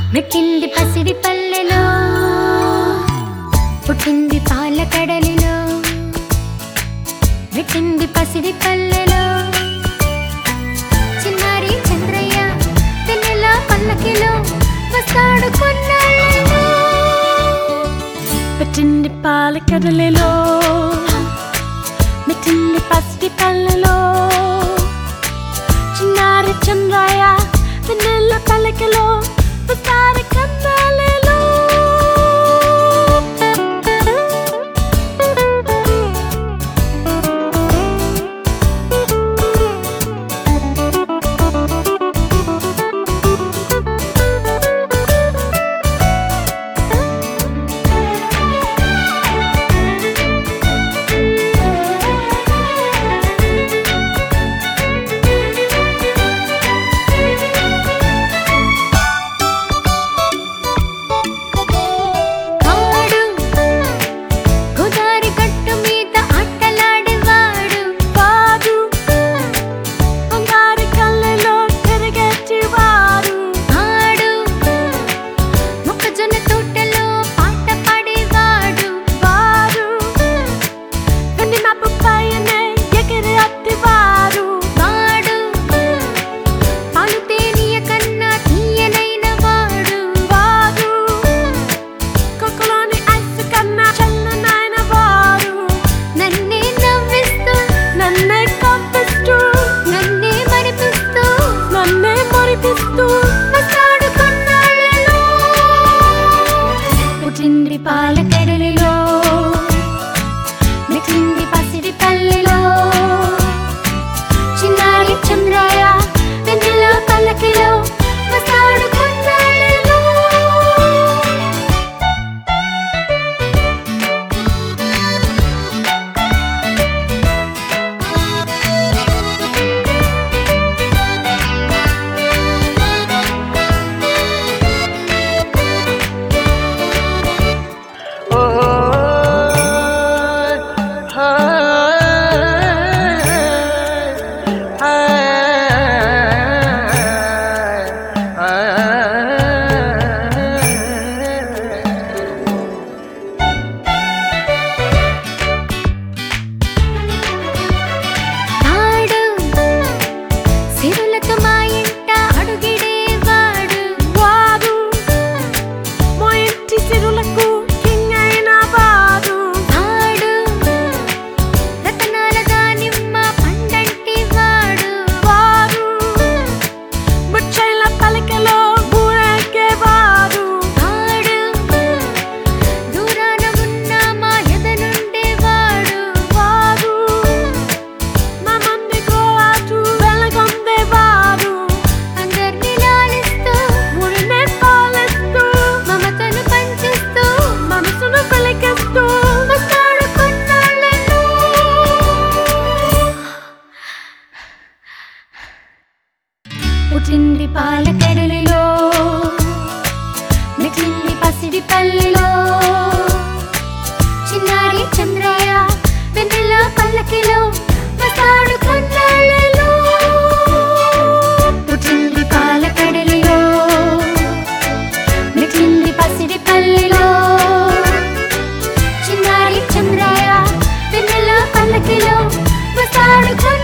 మెట్టింది పసిడి పల్లెలో పుట్టింది పాల కడలిలో మెట్టింది పసిడి పల్లెలో చిన్నారి చంద్రయ్య తెన్నెల పల్లకిలో వస్తాడు కొన్నాళ్ళలో పెట్టింది పాల కదలిలో మెట్టింది పసిడి పళ్ళలో చిన్నారి చంద్రయ్య వెన్నెల పలకలో పసారి కన్నాలలో ఆడు గోదారి గట్టు మీద ఆటలాడేవాడు వాడు బంగారు కళ్ళలో తిరిగేటివాడు ఆడు మొక్కజొన్న తోటలో పాట పాడేవాడు వాడు వెన్ని మబ్బు పైనే ఎగిరి అత్తివాడు వాడు పాలు తేనియ కన్నా తీయనైన వాడు వాడు కొక్కలోని ఐస్ కన్నా చల్లనైన వాడు నన్నే నవ్విస్తూ నన్నే కప్పిస్తూ నన్నే మరిపిస్తూ నన్నే మురిపిస్తూ వస్తాడు కొన్నాళ్ళలో పుట్టింది పాల కడలిలో మిగిలింది పసిడి పల్లెలో చిన్నారి చంద్రాయ వెన్నెల పల్లకిలో వస్తాడు కొన్నాళ్ళలో తాడు సిరులతో మా ఇంట అడుగిడేవాడు వాడు మా ఇంటి సిరులకు కింగ్ అయిన వాడు తాడు రతనాల దానిమ్మ పండంటి వాడు వాడు ముచ్చైల పలకలో ఊరేగేవాడు తాడు దూరాన ఉన్న మా ఎద నుండేవాడు వాడు మా మంది గోవాటు వెలగొందేవాడు అందరినీ లాలిస్తూ ఊరినే పాలిస్తూ మమతను పంచిస్తూ మనసును వెలిగిస్తూ వస్తాడు కొన్నాళ్ళలో పుట్టింది పాల కడలిలో మిగిలింది పసిడి పల్లెలో చిన్నారి చంద్రయ్య వెన్నెల పల్లకిలో వస్తాడు కొన్నాళ్ళలో పుట్టింది పాల కడలిలో మిగిలింది పసిడి పల్లెలో చిన్నారి చంద్రయ్య వెన్నెల పల్లకిలో వస్తాడు కొన్నాళ్ళలో